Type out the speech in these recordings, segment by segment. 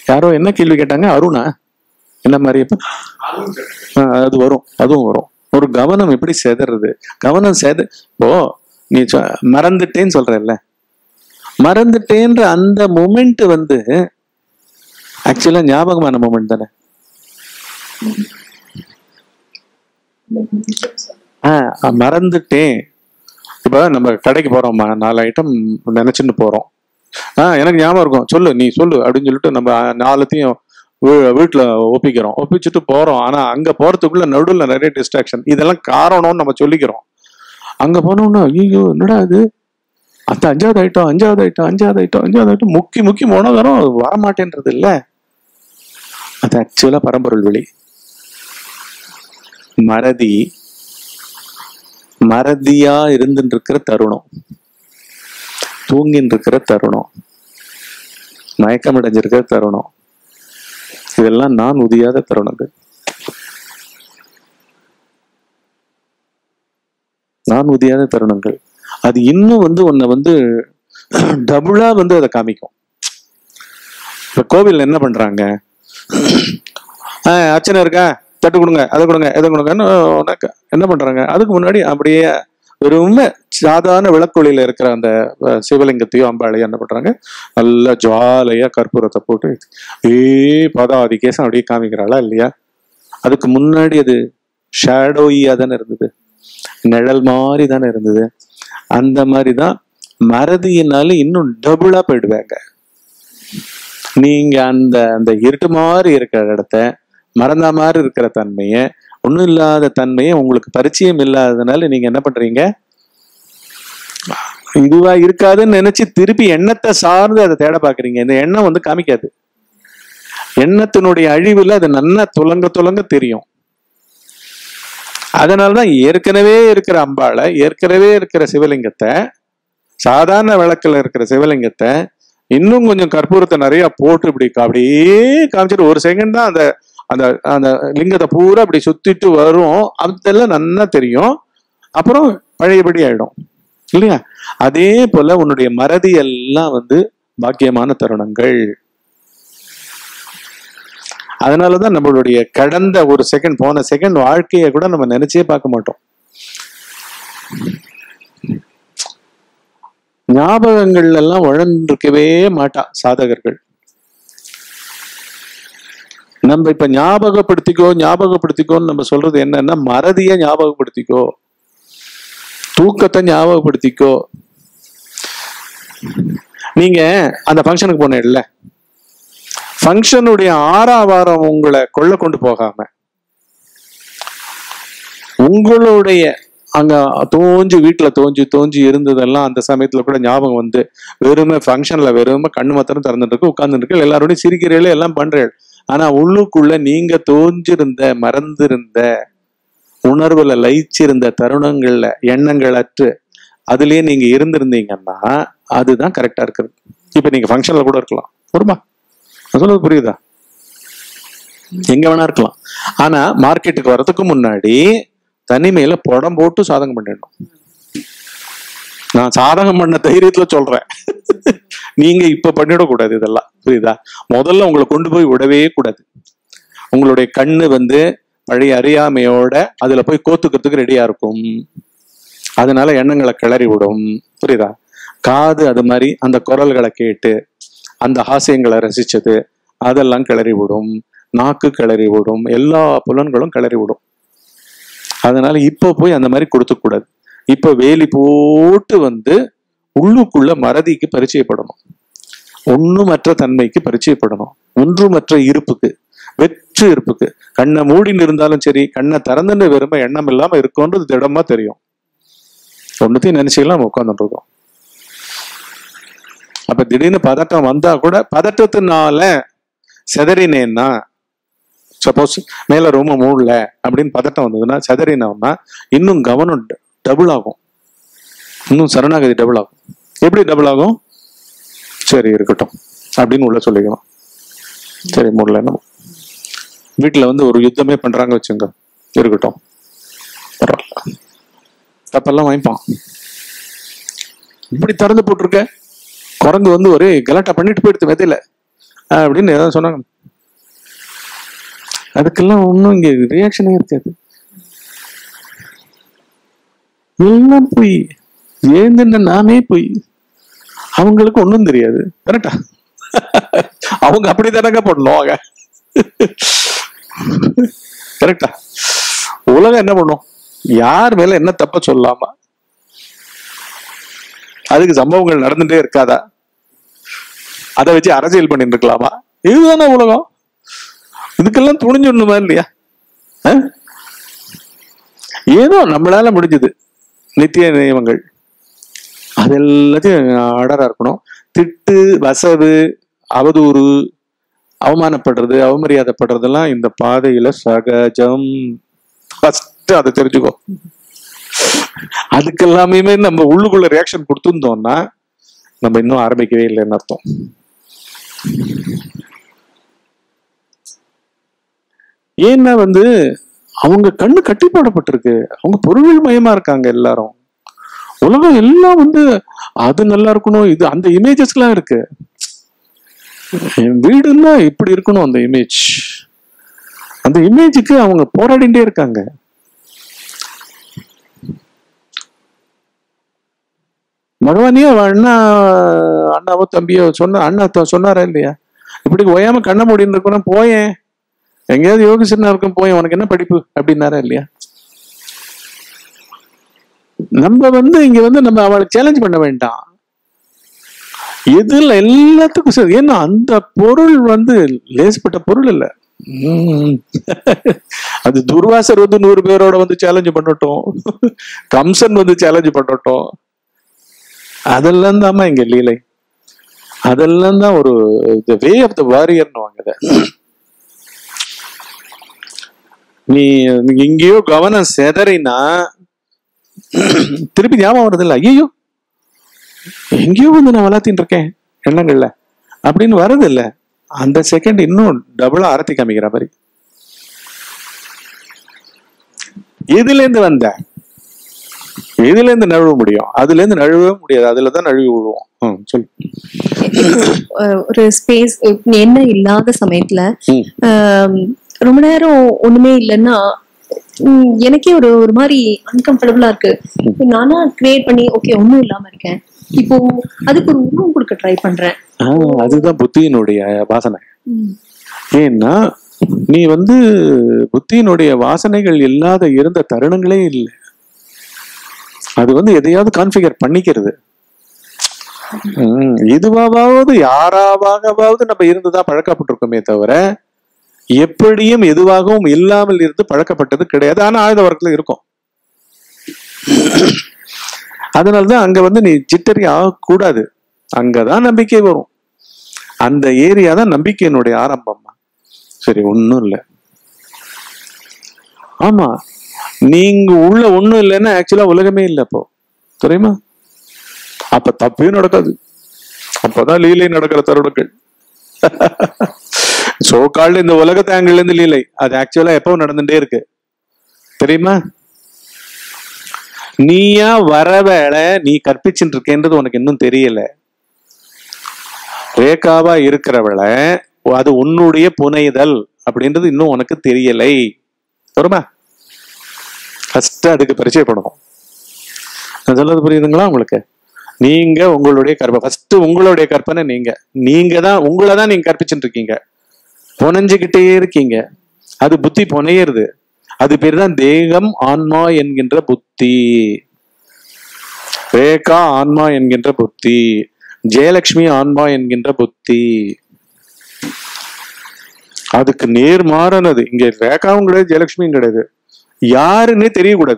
யாரோ என்ன கேள்வி கேட்டாங்க அருணா என்ன மாதிரி இப்ப ஆ, அது வரும் அதுவும் வரும் ஒரு கவனம் எப்படி செதறது கவனம் செத இப்போ நீ சொ- மறந்துட்டேன்னு சொல்றல்ல மறந்துட்டேன்ற அந்த மொமெண்ட் வந்து ஆக்சுவலா ஞாபகமான மொமெண்ட் தானே ஆ மறந்துட்டேன் இப்ப நம்ம கடைக்கு போறோம்மா நாலு ஐட்டம் நினைச்சுன்னு போறோம் ஆ எனக்கு ஞாபகம் இருக்கும் சொல்லு நீ சொல்லு அப்படின்னு சொல்லிட்டு நம்ம நாலுத்தையும் வீ- வீட்டுல ஒப்பிக்கிறோம் ஒப்பிச்சுட்டு போறோம் ஆனா அங்க போறதுக்குள்ள நடுவுல நிறைய டிஸ்ட்ராக்ஷன் இதெல்லாம் காரணம்னு நம்ம சொல்லிக்கிறோம் அங்க போனோம்னா ஐயோ என்னடா இது அந்த அஞ்சாவது ஐட்டம் அஞ்சாவது ஐட்டம் அஞ்சாவது ஐட்டம் அஞ்சாவது ஐட்டம் முக்கி முக்கி போனதாரம் வரமாட்டேன்றது இல்ல அது ஆக்சுவலா பரம்பொருள் வெளி மறதி மறதியா இருந்துட்டு இருக்கிற தருணம் தூங்கின்னு இருக்கிற தருணம் மயக்கம் அடைஞ்சிருக்கிற தருணம் இதெல்லாம் நான் உதியாத தருணங்கள் நான் உதியாத தருணங்கள் அது இன்னும் வந்து உன்னை வந்து டபுளா வந்து அதை காமிக்கும் இப்ப கோவில்ல என்ன பண்றாங்க ஆஹ் அர்ச்சனை இருக்கா தட்டு கொடுங்க அதை கொடுங்க எதை கொடுங்கன்னு உனக்கு என்ன பண்றாங்க அதுக்கு முன்னாடி அப்படியே வெறும் சாதாரண விளக்கொளியில இருக்கிற அந்த அஹ், சிவலிங்கத்தையும் அம்பாளையும் என்ன பண்றாங்க நல்லா ஜுவாலையா கற்பூரத்தை போட்டு ஏ பதாதி கேசம் அப்படியே காமிக்கிறாளா இல்லையா அதுக்கு முன்னாடி அது ஷேடோயியா தானே இருந்தது நிழல் மாதிரி தானே இருந்தது அந்த மாதிரி தான் மறதியினால இன்னும் டபுளா போயிடுவாங்க நீங்க அந்த அந்த இருட்டு மாதிரி இருக்கிற இடத்த மறந்த மாதிரி இருக்கிற தன்மையை ஒண்ணும் இல்லாத தன்மையை உங்களுக்கு பரிச்சயம் இல்லாததுனால நீங்க என்ன பண்றீங்க இதுவா இருக்காதுன்னு நினைச்சு திருப்பி எண்ணத்தை சார்ந்து அதை தேட பாக்குறீங்க இந்த எண்ணம் வந்து காமிக்காது எண்ணத்தினுடைய அழிவுல அது நன்னா துலங்க துலங்க தெரியும் அதனாலதான் ஏற்கனவே இருக்கிற அம்பாளை ஏற்கனவே இருக்கிற சிவலிங்கத்தை சாதாரண விளக்குல இருக்கிற சிவலிங்கத்தை இன்னும் கொஞ்சம் கற்பூரத்தை நிறைய போட்டு இப்படி கா- அப்படியே காமிச்சிட்டு ஒரு செகண்ட் தான் அந்த அந்த அந்த லிங்கத்தை பூரா அப்படி சுத்திட்டு வரும் அதெல்லாம் நன்னா தெரியும் அப்புறம் பழையபடி ஆயிடும் இல்லையா அதே போல உன்னுடைய மறதி எல்லாம் வந்து பாக்கியமான தருணங்கள் அதனாலதான் நம்மளுடைய கடந்த ஒரு செகண்ட் போன செகண்ட் வாழ்க்கையை கூட நம்ம நினைச்சே பார்க்க மாட்டோம் ஞாபகங்கள் எல்லாம் உழந்திருக்கவே மாட்டா சாதகர்கள் நம்ம இப்ப ஞாபகப்படுத்திக்கோ ஞாபகப்படுத்திக்கோன்னு நம்ம சொல்றது என்னன்னா மறதிய ஞாபகப்படுத்திக்கோ தூக்கத்தை ஞாபகப்படுத்திக்கோ நீங்க அந்த ஃபங்க்ஷனுக்கு போனேன்ல ஃபங்க்ஷனுடைய ஆறாம் வாரம் உங்களை கொள்ள கொண்டு போகாம உங்களுடைய அங்க தோஞ்சு வீட்டுல தோஞ்சு தோஞ்சு இருந்ததெல்லாம் அந்த சமயத்துல கூட ஞாபகம் வந்து வெறுமை ஃபங்க்ஷன்ல வெறுமை கண்ணு மாத்திரம் திறந்துட்டு இருக்கு உட்கார்ந்துட்டு இருக்கு எல்லாரோடையும் சிரிக்கிறீங்களே எல்லாம் பண்றீங்க ஆனா உள்ளுக்குள்ள நீங்க தோஞ்சிருந்த மறந்திருந்த உணர்வுல லயிச்சிருந்த தருணங்கள்ல எண்ணங்கள் அற்று அதுலயே நீங்க இருந்திருந்தீங்கன்னா அதுதான் கரெக்டா இருக்குது இப்ப நீங்க ஃபங்க்ஷன்ல கூட இருக்கலாம் வருமா நான் சொல்றது புரியுதா எங்க வேணா இருக்கலாம் ஆனா மார்க்கெட்டுக்கு வர்றதுக்கு முன்னாடி தனிமையில புடம் போட்டு சாதகம் பண்ணிடணும் நான் சாதகம் பண்ண தைரியத்துல சொல்றேன் நீங்க இப்ப பண்ணிடக்கூடாது இதெல்லாம் புரியுதா முதல்ல உங்களை கொண்டு போய் விடவே கூடாது உங்களுடைய கண்ணு வந்து பழைய அறியாமையோட அதுல போய் கோத்துக்கிறதுக்கு ரெடியா இருக்கும் அதனால எண்ணங்களை கிளறி விடும் புரியுதா காது அது மாதிரி அந்த குரல்களை கேட்டு அந்த ஹாஸ்யங்களை ரசிச்சது அதெல்லாம் கிளறி விடும் நாக்கு கிளறி விடும் எல்லா புலன்களும் கிளறி விடும் அதனால இப்போ போய் அந்த மாதிரி கொடுத்துக்க கூடாது இப்போ வேலி போட்டு வந்து உள்ளுக்குள்ள மறதிக்கு பரிச்சயப்படணும் ஒண்ணுமற்ற தன்மைக்கு பரிச்சயப்படணும் ஒன்றுமற்ற இருப்புக்கு வெற்று இருப்புக்கு கண்ணை மூடின்னு இருந்தாலும் சரி கண்ணை திறந்துன்னு வெறுமை எண்ணம் இல்லாம இருக்கும்ன்றது திடமா தெரியும் ஒண்ணுத்தையும் நினைச்சுக்கலாம் நம்ம உட்காந்துட்டு இருக்கோம் அப்ப திடீர்னு பதட்டம் வந்தா கூட பதட்டத்தினால செதறினேன்னா சப்போஸ் மேல ரொம்ப மூடல அப்படின்னு பதட்டம் வந்ததுன்னா செதறினோம்னா இன்னும் கவனம் டபுள் ஆகும் இன்னும் சரணாகதி டபுள் ஆகும் எப்படி டபுள் ஆகும் சரி இருக்கட்டும் அப்படின்னு உள்ள சொல்லிக்கலாம் சரி மூடல நம்ம வீட்டுல வந்து ஒரு யுத்தமே பண்றாங்க வச்சுங்க இருக்கட்டும் பரவாயில்ல தப்பெல்லாம் வாங்கிப்பான் இப்படி திறந்து போட்டிருக்க குரங்கு வந்து ஒரே கலாட்டா பண்ணிட்டு போயிடுது விதையில அப்படின்னு ஏதாவது சொன்னாங்க அதுக்கெல்லாம் ஒன்றும் இங்க ரியாக்ஷனே இருக்காது எல்லாம் போய் ஏந்தின நாமே போய் அவங்களுக்கு ஒன்றும் தெரியாது கரெக்டா அவங்க அப்படித்தானங்க பண்ணுவாங்க கரெக்டா உலகம் என்ன பண்ணும் யார் மேல என்ன தப்ப சொல்லாமா அதுக்கு சம்பவங்கள் நடந்துட்டே இருக்காதா அதை வச்சு அரசியல் பண்ணிட்டு இருக்கலாமா இதுதானே உலகம் இதுக்கெல்லாம் துணிஞ்சிடணுமா இல்லையா ஆ? ஏதோ நம்மளால முடிஞ்சது நித்திய நியமங்கள் அது எல்லாத்தையும் அடரா இருக்கணும் திட்டு வசவு அவதூறு அவமானப்படுறது அவமரியாதைப்படுறதெல்லாம் இந்த பாதையில சகஜம் ஃபர்ஸ்ட் அதை தெரிஞ்சுக்கோ அதுக்கெல்லாமே நம்ம உள்ளுக்குள்ள ரியாக்ஷன் கொடுத்துருந்தோம்னா நம்ம இன்னும் ஆரம்பிக்கவே இல்லைன்னு அர்த்தம் ஏன்னா வந்து அவங்க கண்ணு கட்டி போடப்பட்டிருக்கு அவங்க பொருள் மயமா இருக்காங்க எல்லாரும் உலகம் எல்லாம் வந்து அது நல்லா இருக்கணும் இது அந்த இமேஜஸ் எல்லாம் இருக்கு என் வீடுன்னா இப்படி இருக்கணும் அந்த இமேஜ் அந்த இமேஜுக்கு அவங்க போராடிட்டே இருக்காங்க பகவானே அவ அண்ணா அண்ணாவோ தம்பியோ சொன்ன அண்ணா த- சொன்னாரா இல்லையா இப்படி ஓயாம கண்ண மூடின்னு இருக்கணும் போயேன் எங்கேயாவது யோகிசனா இருக்கும் போய் உனக்கு என்ன படிப்பு அப்படின்னாரா இல்லையா நம்ம வந்து இங்க வந்து நம்ம அவளுக்கு சேலஞ்ச் பண்ண வேண்டாம் இதுல எல்லாத்துக்கும் சரி ஏன்னா அந்த பொருள் வந்து லேஸ்பட்ட பொருள் இல்ல உம். அது துர்வாசர் வந்து நூறு பேரோட வந்து சேலஞ்ச் பண்ணட்டும் கம்சன் வந்து சேலஞ்ச் பண்ணட்டும் அதெல்லாம் தாம்மா இங்க லீலை அதெல்லாம் தான் ஒரு வே ஆஃப் த வாரியர்னு வாங்குத நீ நீ எங்கேயோ கவனம் செதறினா திருப்பி ஞாபகம் வருது இல்ல ஐயோ எங்கேயோ வந்து நான் வளர்த்தின்னு இருக்கேன் எண்ணங்கள்ல அப்படின்னு வருது இல்ல அந்த செகண்ட் இன்னும் டபுளா ஆரத்தி காமிக்கிற மாதிரி எதுல இருந்து வந்த எதுல இருந்து நழுவ முடியும் அதுல இருந்து நழுவவே முடியாது அதுலதான் நழுவி விழுவோம் ம், சொல்லு அஹ் ஒரு ஸ்பேஸ் என்ன இல்லாத சமயத்துல ம். ஆம், ரொம்ப நேரம் ஒண்ணுமே இல்லைன்னா ம், எனக்கே ஒரு ஒரு மாதிரி அன்கம்ஃபர்டபுளா இருக்கு இப்ப நானா கிரியேட் பண்ணி ஓகே ஒண்ணும் இல்லாம இருக்கேன் இப்போ அதுக்கு ஒரு உருவம் கொடுக்க ட்ரை பண்றேன் ஆ, அதுதான் புத்தியினுடைய வாசனை ம். ஏன்னா நீ வந்து புத்தியினுடைய வாசனைகள் இல்லாத இருந்த தருணங்களே இல்லை அது வந்து எதையாவது கான்ஃபிகர் பண்ணிக்கிறது ம், இதுவாவது யாராவாகவாவது நம்ம இருந்துதான் பழக்கப்பட்டிருக்கோமே தவிர எப்படியும் எதுவாகவும் இல்லாமல் இருந்து பழக்கப்பட்டது கிடையாது ஆனா ஆயுத வர்க்கத்துல இருக்கும் அதனாலதான் அங்க வந்து நீ சிட்டரி ஆகக்கூடாது அங்கதான் நம்பிக்கை வரும் அந்த ஏரியா தான் நம்பிக்கையினுடைய ஆரம்பம்மா சரி ஒண்ணும் இல்ல ஆமா நீங்க உள்ள ஒண்ணும் இல்லைன்னா ஆக்சுவலா உலகமே இல்லை அப்போ தெரியுமா அப்ப தப்பே நடக்காது அப்பதான் லீலை நடக்கிற தருணங்கள் சோகால் இந்த உலகத்தை ஆங்கிள் இருந்து லீலை அது ஆக்சுவலா எப்பவும் நடந்துட்டே இருக்கு தெரியுமா நீயா வர வேலை நீ கற்பிச்சுட்டு இருக்கேன்றது உனக்கு இன்னும் தெரியல ரேகாவா இருக்கிறவளை அது உன்னுடைய புனைதல் அப்படின்றது இன்னும் உனக்கு தெரியலை வருமா ஃபர்ஸ்ட் அதுக்கு பரிச்சயப்படணும் நான் சொல்றது புரியுதுங்களா உங்களுக்கு நீங்க உங்களுடைய கற்பனை ஃபர்ஸ்ட் உங்களுடைய கற்பனை நீங்க நீங்க தான் உங்களை தான் நீங்க கற்பிச்சுட்டு இருக்கீங்க புனைஞ்சுக்கிட்டே இருக்கீங்க அது புத்தி புனையிறது அது பேர் தான் தேகம் ஆன்மா என்கின்ற புத்தி ரேகா ஆன்மா என்கின்ற புத்தி ஜெயலட்சுமி ஆன்மா என்கின்ற புத்தி அதுக்கு நேர்மாறானது இங்க ரேகாவும் கிடையாது ஜெயலட்சுமியும் கிடையாது யாருன்னே தெரியக்கூடாது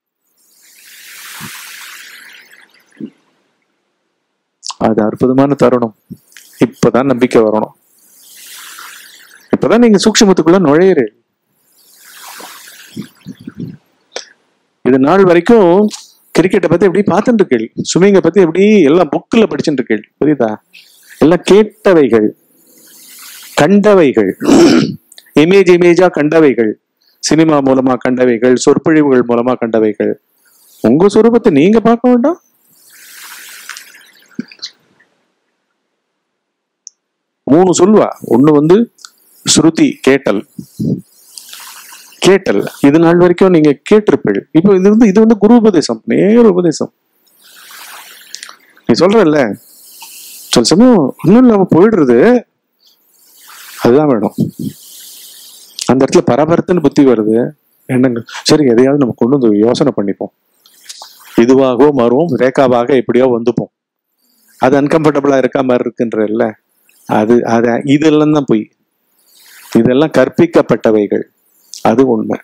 அது அற்புதமான தருணம் இப்பதான் நம்பிக்கை வரணும் இப்பதான் நீங்க சூக்ஷ்மத்துக்குள்ள நுழையிறீ இது நாள் வரைக்கும் கிரிக்கெட்டை பத்தி எப்படி பார்த்துட்டு இருக்கீள் ஸ்விம்மிங்கை பத்தி எப்படி எல்லாம் புக்கில் படிச்சுட்டு இருக்கீள் புரியுதா எல்லாம் கேட்டவைகள் கண்டவைகள் இமேஜ் இமேஜா கண்டவைகள் சினிமா மூலமா கண்டவைகள் சொற்பொழிவுகள் மூலமா கண்டவைகள் உங்க சுரூபத்தை நீங்க பார்க்க வேண்டாம் மூணு சொல்லுவா ஒண்ணு வந்து ஸ்ருதி கேட்டல் கேட்டல் இது நாள் வரைக்கும் நீங்க கேட்டிருப்பீள் இப்போ இது வந்து இது வந்து குரு உபதேசம் நேர உபதேசம் நீ சொல்றல்ல சில சமயம் ஒன்றும் இல்லாம போயிடுறது அதுதான் வேணும் அந்த இடத்துல பரபரத்துன்னு புத்தி வருது என்னங்க சரி எதையாவது நம்ம கொண்டு வந்து யோசனை பண்ணிப்போம் இதுவாகவோ மாறுவோம் ரேகாவாக எப்படியோ வந்துப்போம் அது அன்கம்ஃபர்டபுளா இருக்கா மாதிரி இருக்குன்றல்ல அது அது இதெல்லாம் தான் பொய் இதெல்லாம் கற்பிக்கப்பட்டவைகள் அது உண்மை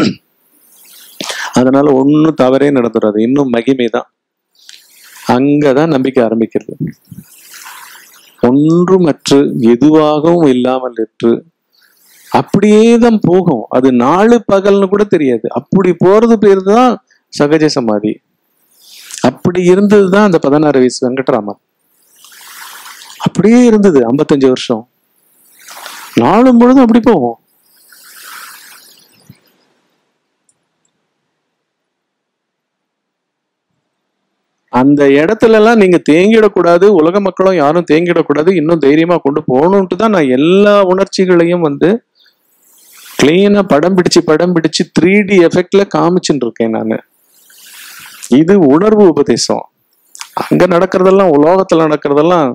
அதனால ஒன்றும் தவறே நடந்துடாது இன்னும் மகிமை தான் அங்கதான் நம்பிக்கை ஆரம்பிக்கிறது ஒன்றுமற்று எதுவாகவும் இல்லாமல் இற்று அப்படியே தான் போகும் அது நாலு பகல்னு கூட தெரியாது அப்படி போறது பேர் தான் சகஜ சமாதி அப்படி இருந்தது தான் அந்த பதினாறு வயசு வெங்கட்ராமன் அப்படியே இருந்தது ஐம்பத்தஞ்சு வருஷம் நாளும் பொழுதும் அப்படி போகும் அந்த இடத்துல எல்லாம் நீங்க தேங்கிடக்கூடாது உலக மக்களும் யாரும் தேங்கிடக்கூடாது இன்னும் தைரியமா கொண்டு போகணும்ட்டு தான் நான் எல்லா உணர்ச்சிகளையும் வந்து கிளீனா படம் பிடிச்சு படம் பிடிச்சு த்ரீ டி எஃபெக்ட்ல காமிச்சுட்டு இருக்கேன் நான் இது உணர்வு உபதேசம் அங்க நடக்கிறதெல்லாம் உலோகத்துல நடக்கிறதெல்லாம்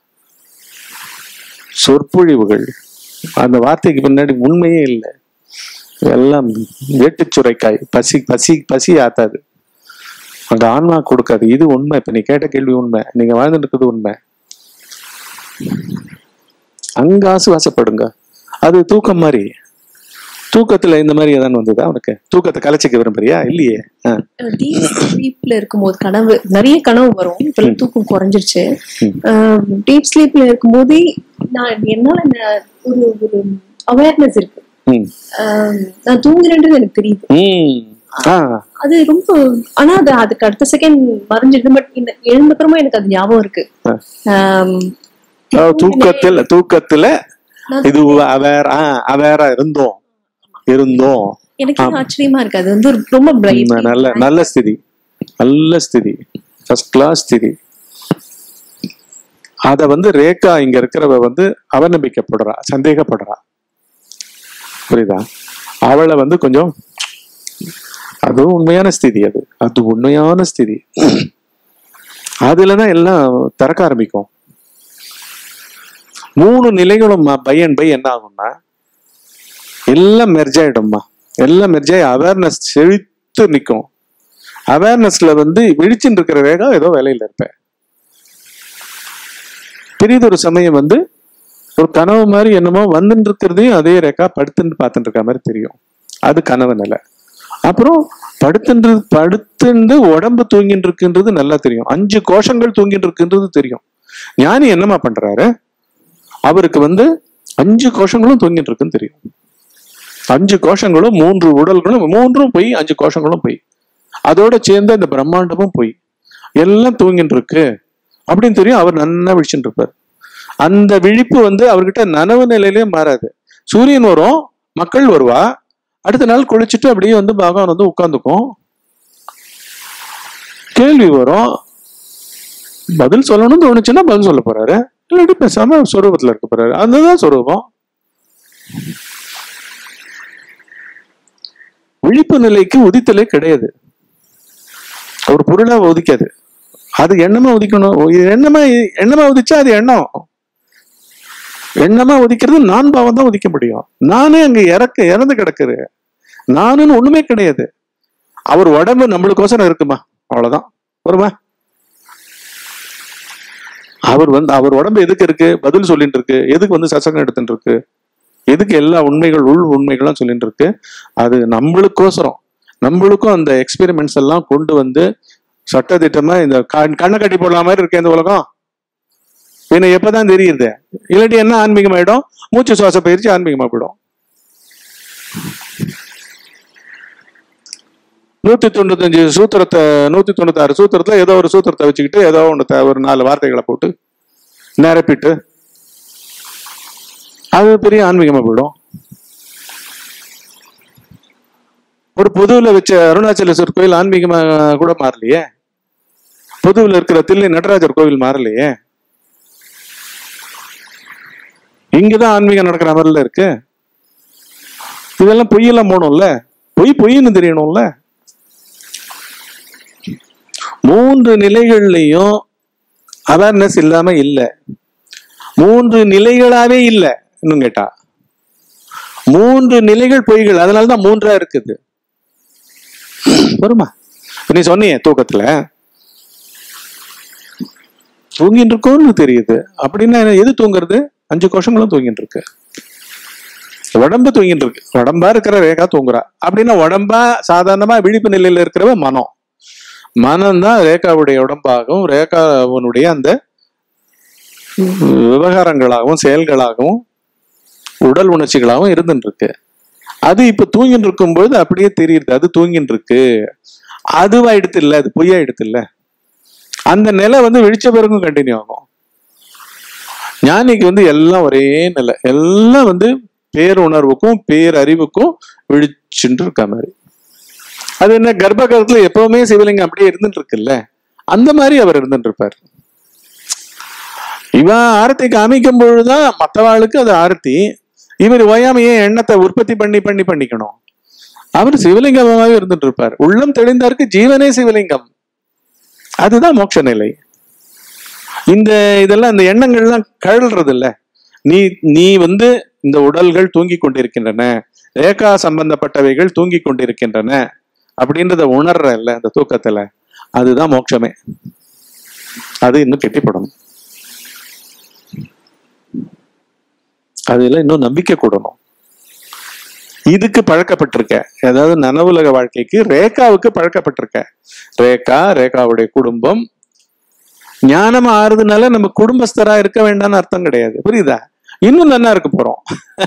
சொற்பொழிவுகள் அந்த வார்த்தைக்கு பின்னாடி உண்மையே இல்லை எல்லாம் வேட்டுச் சுரைக்காய் பசி பசி பசி ஆத்தாது அந்த ஆன்மா கொடுக்காது இது உண்மை இப்ப நீ கேட்ட கேள்வி உண்மை நீங்க வாழ்ந்துட்டு இருக்கிறது உண்மை அங்க ஆசுவாசப்படுங்க அது தூக்கம் மாதிரி தூக்கத்துல இந்த மாதிரி ஏதாவது வந்ததா உனக்கு தூக்கத்தை கலைச்சிக்க விரும்புறியா இல்லையே ஆ. டீப் ஸ்லீப்ல இருக்கும்போது கனவு நிறைய கனவு வரும் இப்ப தூக்கம் குறைஞ்சிருச்சு டீப் ஸ்லீப்ல இருக்கும்போதே நான் என்னால இந்த ஒரு ஒரு அவேர்னஸ் இருக்கு ம். ஆஹ் நான் தூங்குறேன்றது எனக்கு தெரியுது ம். ஆ அது ரொம்ப ஆனா அது அதுக்கு அடுத்த செகண்ட் மறைஞ்சிடுது பட் இந்த எழுந்தப்புறமா எனக்கு அது ஞாபகம் இருக்கு ஆ. ஆம், அதாவது தூக்கத்துல தூக்கத்துல நான் இது அவேர் அவேரா இருந்தோம் இருந்தோம் எனக்கு ஆச்சரியமா இருக்கு அது வந்து ஒரு ரொம்ப bright. உம், நல்ல நல்ல ஸ்திதி நல்ல ஸ்திதி ஃபர்ஸ்ட் கிளாஸ் ஸ்திதி அத வந்து ரேகா இங்க இருக்கிறவ வந்து அவநம்பிக்கைப்படுறா சந்தேகப்படுறா புரியுதா அவளை வந்து கொஞ்சம் அது உண்மையான ஸ்திதி அது அது உண்மையான ஸ்திதி அதுலதான் எல்லாம் திறக்க ஆரம்பிக்கும் மூணு நிலைகளும் பை அண்ட் பை என்ன ஆகும்னா எல்லாம் மெர்ஜ் ஆயிடும்மா எல்லாம் மெர்ஜ் ஆகி அவேர்னஸ் செழித்து நிற்கும் அவேர்னஸ்ல வந்து விழிச்சுட்டு இருக்கிற வேகம் ஏதோ வேலையில இருப்பேன் பெரியதொரு சமயம் வந்து ஒரு கனவு மாதிரி என்னமோ வந்துட்டு இருக்கிறதையும் அதே ரேக்கா படுத்துட்டு பார்த்துட்டு இருக்க மாதிரி தெரியும் அது கனவு நிலை அப்புறம் படுத்துட்டு படுத்துண்டு உடம்பு தூங்கிட்டு இருக்குன்றது நல்லா தெரியும் அஞ்சு கோஷங்கள் தூங்கிட்டு இருக்குன்றது தெரியும் ஞானி என்னமா பண்றாரு அவருக்கு வந்து அஞ்சு கோஷங்களும் தூங்கிட்டு இருக்குன்னு தெரியும் அஞ்சு கோஷங்களும் மூன்று உடல்களும் மூன்றும் போய் அஞ்சு கோஷங்களும் போய் அதோட சேர்ந்து அந்த பிரம்மாண்டமும் போய் எல்லாம் தூங்கிட்டு இருக்கு அப்படின்னு தெரியும் அவர் நன்னா விழிச்சுட்டு இருப்பார் அந்த விழிப்பு வந்து அவர்கிட்ட நனவு நிலையிலேயே மாறாது சூரியன் வரும் மக்கள் வருவா அடுத்த நாள் குளிச்சுட்டு அப்படியே வந்து பகவான் வந்து உட்காந்துக்கும் கேள்வி வரும் பதில் சொல்லணும்னு தோணுச்சுன்னா பதில் சொல்ல போறாரு இல்லாட்டி பேசாம சொரூபத்துல இருக்க போறாரு அதுதான் சொரூபம் விழிப்பு நிலைக்கு உதித்தலே கிடையாது ஒரு பொருளா உதிக்காது அது எண்ணமா உதிக்கணும் இது எண்ணமா எண்ணமா உதிச்சா அது எண்ணம் எண்ணமா உதிக்கிறது நான் பாவம் தான் உதிக்க முடியும் நானே அங்க இறக்க இறந்து கிடக்குது நானுன்னு ஒண்ணுமே கிடையாது அவர் உடம்பு நம்மளுக்கோசரம் இருக்குமா அவ்வளவுதான் வருமா அவர் வந்து அவர் உடம்பு எதுக்கு இருக்கு பதில் சொல்லிட்டு இருக்கு எதுக்கு வந்து சசங்கம் எடுத்துட்டு இருக்கு எதுக்கு எல்லா உண்மைகள் உள் உண்மைகளும் சொல்லிட்டு இருக்கு அது நம்மளுக்கோசரம் நம்மளுக்கும் அந்த எக்ஸ்பெரிமெண்ட்ஸ் எல்லாம் கொண்டு வந்து சட்டத்திட்டமா இந்த கண்- கண்ணை கட்டி போடலாம் மாதிரி இருக்கு இந்த உலகம் பின்ன எப்பதான் தெரியுது இல்லாட்டி என்ன ஆன்மீகம் ஆயிடும் மூச்சு சுவாச பயிற்சி ஆன்மீகமா போயிடும் நூத்தி தொண்ணூத்தஞ்சு சூத்திரத்தை நூத்தி தொண்ணூத்தாறு சூத்திரத்துல ஏதோ ஒரு சூத்திரத்தை வச்சுக்கிட்டு ஏதோ ஒன்று த- ஒரு நாலு வார்த்தைகளை போட்டு நிரப்பிட்டு அது பெரிய ஆன்மீகமா போயிடும் ஒரு பொதுவுல வச்ச அருணாச்சலேஸ்வர் கோயில் ஆன்மீகமா கூட மாறலையே பொதுவுல இருக்கிற தில்லை நடராஜர் கோவில் மாறலையே இங்கதான் ஆன்மீகம் நடக்கிற மாதிரில இருக்கு இதெல்லாம் பொய்யெல்லாம் போகணும்ல பொய் பொய்ன்னு தெரியணும்ல மூன்று நிலைகள்லையும் அவேர்னஸ் இல்லாம இல்ல மூன்று நிலைகளாவே இல்ல இன்னும் கேட்டா மூன்று நிலைகள் பொய்கள் அதனாலதான் மூன்றா இருக்குது வருமா இப்ப நீ சொன்னியே தூக்கத்துல தூங்கிட்டு இருக்கோம்னு தெரியுது அப்படின்னா எது தூங்குறது அஞ்சு கோஷங்களும் தூங்கிட்டு இருக்கு உடம்பு தூங்கிட்டு இருக்கு உடம்பா இருக்கிற ரேகா தூங்குறா அப்படின்னா உடம்பா சாதாரணமா விழிப்பு நிலையில இருக்கிறவ மனம் மனம்தான் ரேகாவுடைய உடம்பாகவும் ரேகாவனுடைய அந்த விவகாரங்களாகவும் செயல்களாகவும் உடல் உணர்ச்சிகளாகவும் இருந்துட்டு இருக்கு அது இப்ப தூங்கிட்டு இருக்கும்போது அப்படியே தெரியுது அது தூங்கிட்டு இருக்கு அதுவாயிடுத்து இல்ல அது பொய்யாயிடுத்து இல்ல அந்த நிலை வந்து விழிச்ச பிறகும் கண்டினியூ ஆகும் ஞானிக்கு வந்து எல்லாம் ஒரே நிலை எல்லாம் வந்து பேருணர்வுக்கும் பேரறிவுக்கும் விழிச்சுட்டு இருக்க மாதிரி அது என்ன கர்ப்பகாலத்துல எப்பவுமே சிவலிங்கம் அப்படியே இருந்துட்டு இருக்குல்ல அந்த மாதிரி அவர் இருந்துட்டு இருப்பார் இவன் ஆரத்தி காமிக்கும் பொழுதுதான் மற்றவாளுக்கு அது ஆரத்தி இவர் ஓயாமையே எண்ணத்தை உற்பத்தி பண்ணி பண்ணி பண்ணிக்கணும் அவர் சிவலிங்கமாவே இருந்துட்டு இருப்பார் உள்ளம் தெளிந்தாருக்கு ஜீவனே சிவலிங்கம் அதுதான் மோட்ச நிலை இந்த இதெல்லாம் இந்த எண்ணங்கள்லாம் கழல்றது இல்ல நீ நீ வந்து இந்த உடல்கள் தூங்கி கொண்டிருக்கின்றன ரேகா சம்பந்தப்பட்டவைகள் தூங்கி கொண்டிருக்கின்றன அப்படின்றத உணர்ற இல்ல அந்த தூக்கத்துல அதுதான் மோட்சமே அது இன்னும் கெட்டிப்படணும் அதுல இன்னும் நம்பிக்கை கூடணும் இதுக்கு பழக்கப்பட்டிருக்க அதாவது நனவுலக வாழ்க்கைக்கு ரேகாவுக்கு பழக்கப்பட்டிருக்க ரேகா ரேகாவுடைய குடும்பம் ஞானம் ஆறுதுனால நம்ம குடும்பஸ்தரா இருக்க வேண்டாம்னு அர்த்தம் கிடையாது புரியுதா இன்னும் நல்லா இருக்க போறோம்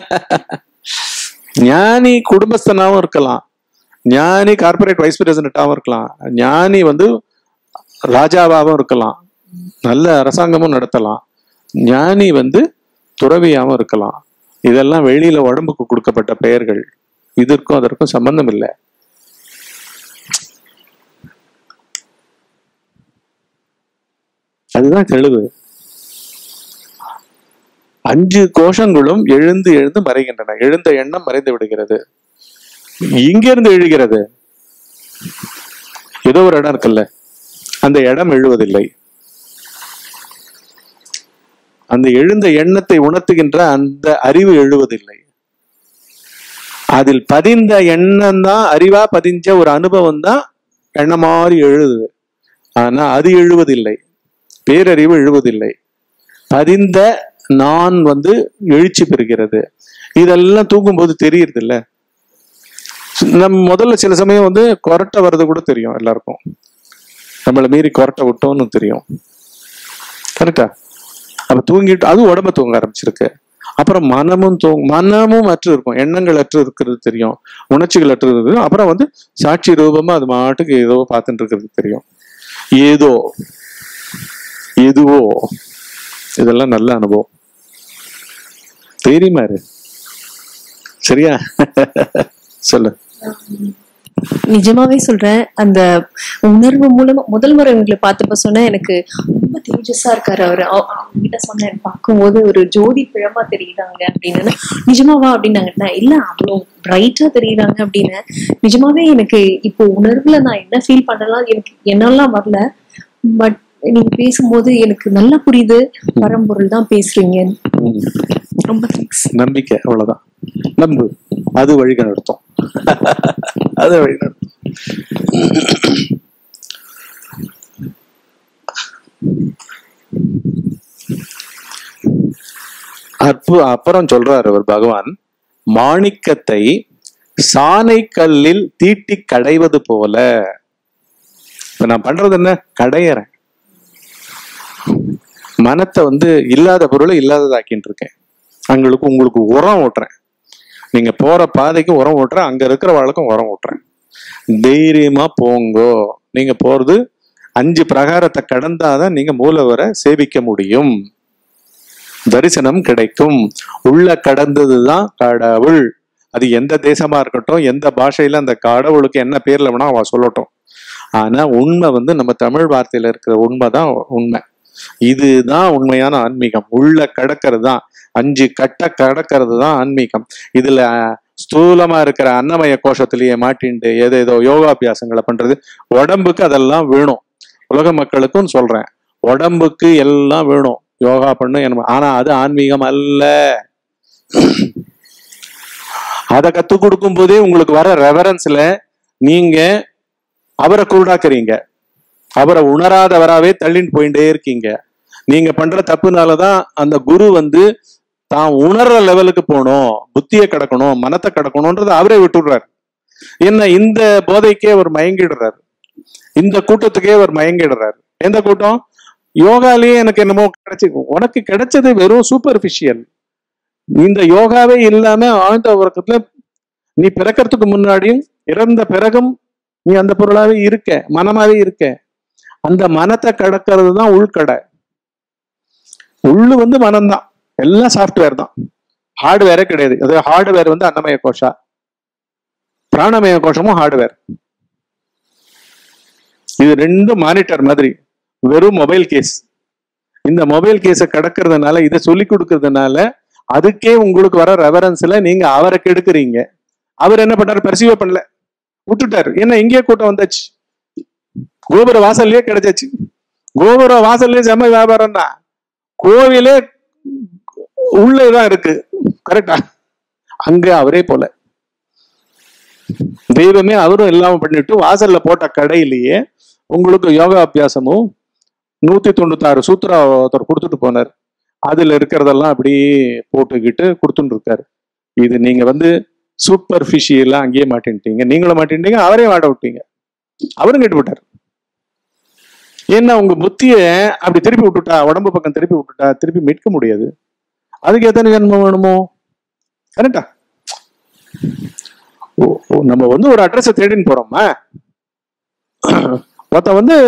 ஞானி குடும்பஸ்தனாவும் இருக்கலாம் ஞானி கார்பரேட் வைஸ் பிரசிடென்ட்டாகவும் இருக்கலாம் ஞானி வந்து ராஜாவாகவும் இருக்கலாம் நல்ல அரசாங்கமும் நடத்தலாம் ஞானி வந்து துறவியாகவும் இருக்கலாம் இதெல்லாம் வெளியில உடம்புக்கு கொடுக்கப்பட்ட பெயர்கள் இதற்கும் அதற்கும் சம்பந்தம் இல்லை அதுதான் தெளிவு அஞ்சு கோஷங்களும் எழுந்து எழுந்து மறைகின்றன எழுந்த எண்ணம் மறைந்து விடுகிறது இங்கிருந்து எழுகிறது ஏதோ ஒரு இடம் இருக்குல்ல அந்த இடம் எழுவதில்லை அந்த எழுந்த எண்ணத்தை உணர்த்துகின்ற அந்த அறிவு எழுவதில்லை அதில் பதிந்த எண்ணம் தான் அறிவா பதிஞ்ச ஒரு அனுபவம் தான் எண்ணம் மாதிரி எழுதுது ஆனா அது எழுவதில்லை பேரறிவு எழுவதில்லை பதிந்த நான் வந்து எழுச்சி பெறுகிறது இதெல்லாம் தூங்கும்போது தெரியுது இல்ல நம்ம முதல்ல சில சமயம் வந்து கொரட்டை வர்றது கூட தெரியும் எல்லாருக்கும் நம்மளை மீறி கொரட்டை விட்டோம்னு தெரியும் கரெக்டா அப்ப தூங்கிட்டு அது உடம்ப தூங்க ஆரம்பிச்சிருக்கு அப்புறம் மனமும் தூ மனமும் அற்று இருக்கும் எண்ணங்கள் அற்று இருக்கிறது தெரியும் உணர்ச்சிகள் அற்று இருக்குது அப்புறம் வந்து சாட்சி ரூபமா அது மாட்டுக்கு ஏதோ பார்த்துட்டு இருக்கிறது தெரியும் ஏதோ எதுவோ இதெல்லாம் நல்ல அனுபவம் தெரியுமா இரு சரியா சொல்லு நிஜமாவே சொல்றேன் அந்த உணர்வு மூலமா முதல் முறை உங்களை பார்த்தப்ப சொன்னா எனக்கு ரொம்ப தேஜஸா இருக்காரு அவரு அவ- அவங்ககிட்ட சொன்னேன் பார்க்கும்போது ஒரு ஜோதி பிழமா தெரியுறாங்க அப்படின்னு நிஜமாவா அப்படின்னாங்க நான் இல்ல அவ்வளோ பிரைட்டா தெரியுறாங்க அப்படின்னு நிஜமாவே எனக்கு இப்போ உணர்வுல நான் என்ன ஃபீல் பண்ணலாம் எனக்கு என்னெல்லாம் வரல பட் நீங்க பேசும்போது எனக்கு நல்லா புரியுது பரம்பொருள் தான் பேசுறீங்க ம். ரொம்ப தேங்க்ஸ் நம்பிக்கை அவ்வளவுதான் நம்பு அது வழி நடத்தும் அது வழி நடத்தும் அற்பு அப்புறம் சொல்றாரு அவர் பகவான் மாணிக்கத்தை சானை கல்லில் தீட்டி கடைவது போல இப்ப நான் பண்றது என்ன கடையறேன் மனத்தை வந்து இல்லாத பொருளை இல்லாததாக்கின்னு இருக்கேன் அங்களுக்கு உங்களுக்கு உரம் ஓட்டுறேன் நீங்க போற பாதைக்கு உரம் ஓட்டுறேன் அங்க இருக்கிற வாழ்க்கும் உரம் ஓட்டுறேன் தைரியமா போங்கோ நீங்க போறது அஞ்சு பிரகாரத்தை கடந்தாதான் நீங்க மூலவரை சேவிக்க முடியும் தரிசனம் கிடைக்கும் உள்ள கடந்ததுதான் கடவுள் அது எந்த தேசமா இருக்கட்டும் எந்த பாஷையில அந்த கடவுளுக்கு என்ன பேர்ல வேணா அவ சொல்லட்டும் ஆனா உண்மை வந்து நம்ம தமிழ் வார்த்தையில இருக்கிற உண்மை தான் உண்மை இதுதான் உண்மையான ஆன்மீகம் உள்ள கடக்கிறது தான் அஞ்சு கட்ட கடக்கிறது தான் ஆன்மீகம் இதுல அஹ், ஸ்தூலமா இருக்கிற அன்னமய கோஷத்திலேயே மாட்டிண்டு ஏதேதோ யோகாபியாசங்களை பண்றது உடம்புக்கு அதெல்லாம் வேணும் உலக மக்களுக்கும் சொல்றேன் உடம்புக்கு எல்லாம் வேணும் யோகா பண்ணு என்ன ஆனா அது ஆன்மீகம் அல்ல அதை கத்து கொடுக்கும் போதே உங்களுக்கு வர ரெவரன்ஸ்ல நீங்க அவரை குருடாக்குறீங்க அவரை உணராதவராவே தள்ளின்னு போயிட்டே இருக்கீங்க நீங்க பண்ற தப்புனாலதான் அந்த குரு வந்து தான் உணர்ற லெவலுக்கு போகணும் புத்தியை கடக்கணும் மனத்தை கடக்கணும்ன்றத அவரே விட்டுடுறாரு என்ன இந்த போதைக்கே அவர் மயங்கிடுறாரு இந்த கூட்டத்துக்கே அவர் மயங்கிடுறாரு எந்த கூட்டம் யோகாலேயே எனக்கு என்னமோ கிடைச்சி உனக்கு கிடைச்சது வெறும் சூப்பர்ஃபிஷியல் இந்த யோகாவே இல்லாம ஆழ்ந்த உறக்கத்துல நீ பிறக்கிறதுக்கு முன்னாடியும் இறந்த பிறகும் நீ அந்த பொருளாவே இருக்க மனமாவே இருக்க அந்த மனத்தை கடக்கிறது தான் உள்கடை உள்ளு வந்து மனம்தான் எல்லாம் சாஃப்ட்வேர் தான் ஹார்ட்வேரே கிடையாது அது ஹார்ட்வேர் வந்து அன்னமய கோஷா பிராணமய கோஷமும் ஹார்ட்வேர் இது ரெண்டும் மானிட்டர் மாதிரி வெறும் மொபைல் கேஸ் இந்த மொபைல் கேஸை கடக்கிறதுனால இதை சொல்லி கொடுக்கறதுனால அதுக்கே உங்களுக்கு வர ரெவரன்ஸ்ல நீங்க அவரை கெடுக்குறீங்க அவர் என்ன பண்ணாரு பரிசீவ பண்ணல விட்டுட்டாரு என்ன இங்கேயே கூட்டம் வந்தாச்சு கோபுர வாசல்லையே கிடைச்சாச்சு கோபுர வாசல்லே செம்ம வியாபாரம்னா கோவிலே உள்ளேதான் இருக்கு கரெக்டா அங்க அவரே போல தெய்வமே அவரும் எல்லாம் பண்ணிட்டு வாசல்ல போட்ட கடையிலேயே உங்களுக்கு யோகா அபியாசமும் நூத்தி தொண்ணூத்தாறு சூத்ரா ஒருத்தர் கொடுத்துட்டு போனார் அதுல இருக்கிறதெல்லாம் அப்படியே போட்டுக்கிட்டு கொடுத்துட்டு இருக்காரு இது நீங்க வந்து சூப்பர்ஃபிஷியலா அங்கேயே மாட்டின்ட்டீங்க நீங்களும் மாட்டின்ட்டீங்க அவரையும் மாட்ட விட்டீங்க அவரும் கெட்டு விட்டார் ஏன்னா உங்க புத்திய அப்படி திருப்பி விட்டுட்டா உடம்பு பக்கம் திருப்பி விட்டுட்டா திருப்பி மீட்க முடியாது அதுக்கு எத்தனை ஜென்மம் வேணுமோ கரெக்டா ஓ, ஓ, நம்ம வந்து ஒரு அட்ரஸை தேடின்னு போறோமா ஒருத்தன் வந்து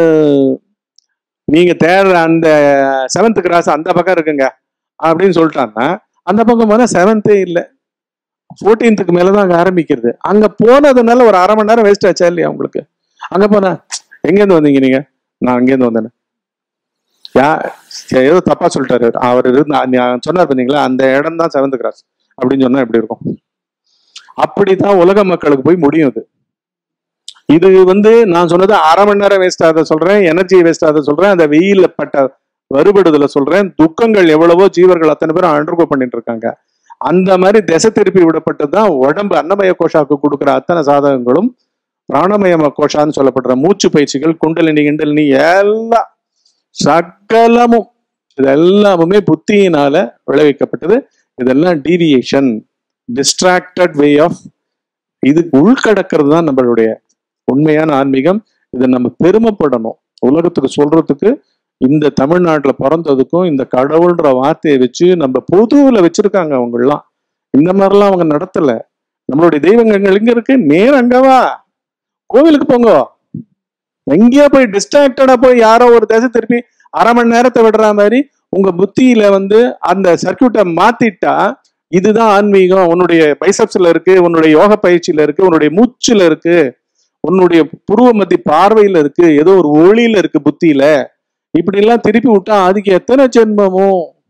நீங்க தேடுற அந்த செவன்த் கிராஸ் அந்த பக்கம் இருக்குங்க அப்படின்னு சொல்லிட்டான்னா அந்த பக்கம் போனா செவன்த்தே இல்லை ஃபோர்டீன்த்துக்கு மேலதான் அங்க ஆரம்பிக்கிறது அங்க போனதுனால ஒரு அரை மணி நேரம் வேஸ்ட் ஆச்சா இல்லையா உங்களுக்கு அங்க போனா எங்கேருந்து வந்தீங்க நீங்க நான் அங்கேருந்து வந்தேன் யா சரி, ஏதோ தப்பா சொல்லிட்டாரு அவரு. அவர் இருந்து நான் சொன்னார் பார்த்தீங்களா அந்த இடம் தான் செவன்த் கிராஸ் அப்படின்னு சொன்னா எப்படி இருக்கும் அப்படித்தான் உலக மக்களுக்கு போய் முடியும் இது இது வந்து நான் சொன்னது அரை மணி நேரம் வேஸ்ட் ஆகுத சொல்றேன் எனர்ஜி வேஸ்ட் ஆகுத சொல்றேன் அந்த வெயில்ல பட்ட வருபடுதல சொல்றேன் துக்கங்கள் எவ்வளவோ ஜீவர்கள் அத்தனை பேரும் அண்டர்கோ பண்ணிட்டு இருக்காங்க அந்த மாதிரி திசை திருப்பி விடப்பட்டதுதான் உடம்பு அன்னமய கோஷாக்கு கொடுக்குற அத்தனை சாதகங்களும் பிராணமய கோஷான்னு சொல்லப்படுற மூச்சு பயிற்சிகள் குண்டலினி கிண்டலினி எல்லாம் சகலமும் இது எல்லாமுமே புத்தியினால விளைவிக்கப்பட்டது இதெல்லாம் டீவியேஷன் டிஸ்ட்ராக்டட் வே ஆஃப் இது உள்கடக்கிறது தான் நம்மளுடைய உண்மையான ஆன்மீகம் இதை நம்ம பெருமைப்படணும் உலகத்துக்கு சொல்றதுக்கு இந்த தமிழ்நாட்டுல பிறந்ததுக்கும் இந்த கடவுள்ன்ற வார்த்தையை வச்சு நம்ம பொதுவுல வச்சிருக்காங்க அவங்க எல்லாம் இந்த மாதிரிலாம் அவங்க நடத்தல நம்மளுடைய தெய்வங்கள் எங்க இருக்கு நேர் அங்கவா கோவிலுக்கு போங்க எங்கேயோ போய் டிஸ்ட்ராக்டடா போய் யாரோ ஒரு திசை திருப்பி அரை மணி நேரத்தை விடுற மாதிரி உங்க புத்தியில வந்து அந்த சர்க்கியூட்டை மாத்திட்டா இதுதான் ஆன்மீகம் உன்னுடைய பைசப்ஸ்ல இருக்கு உன்னுடைய யோக பயிற்சியில இருக்கு உன்னுடைய மூச்சுல இருக்கு உன்னுடைய புருவ மத்தி பார்வையில இருக்கு ஏதோ ஒரு ஒளியில இருக்கு புத்தியில இப்படி எல்லாம் திருப்பி விட்டா அதுக்கு எத்தனை ஜென்மமோ